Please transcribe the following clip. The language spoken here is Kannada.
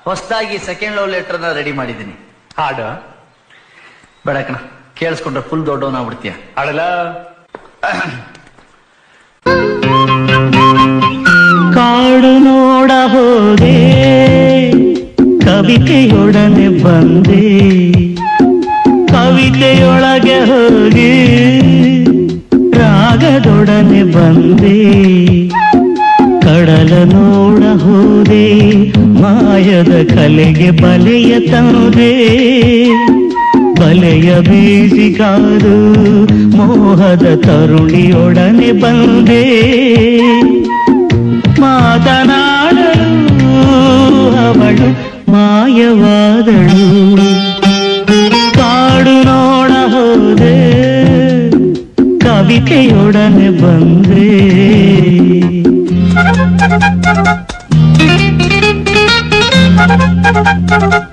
ಹೊಸದಾಗಿ ಸೆಕೆಂಡ್ ಲವ್ ಲೆಟರ್ನ ರೆಡಿ ಮಾಡಿದ್ದೀನಿ ಹಾಡು ಬೇಡ ಕಣ ಕೇಳಿಸ್ಕೊಂಡ್ರೆ ಫುಲ್ ದೊಡ್ಡವನಾಗ್ಬಿಡ್ತೀಯ ಹಾಡಲ್ಲ ಕಾಡು ನೋಡ ಹೋದೆ ಕವಿತೆಯೊಡನೆ ಬಂದೆ ಕವಿತೆಯೊಳಗೆ ಹೋಗಿ ರಾಗದೊಡನೆ ಬಂದೆ ಕಡಲ ನೋಡ ಹೋದೆ ಮಾಯದ ಕಲೆಗೆ ಬಲೆಯ ತಂದೆ ಬಲೆಯ ಬೀಸಿಗಾರು ಮೋಹದ ತರುಣಿಯೊಡನೆ ಬಂದೆ ಮಾತನಾಡಲು ಅವಳು ಮಾಯವಾದಳು ಕಾಡು ನೋಡ ಹೋದೆ ಕವಿತೆಯೊಡನೆ ಬಂದೆ Thank you.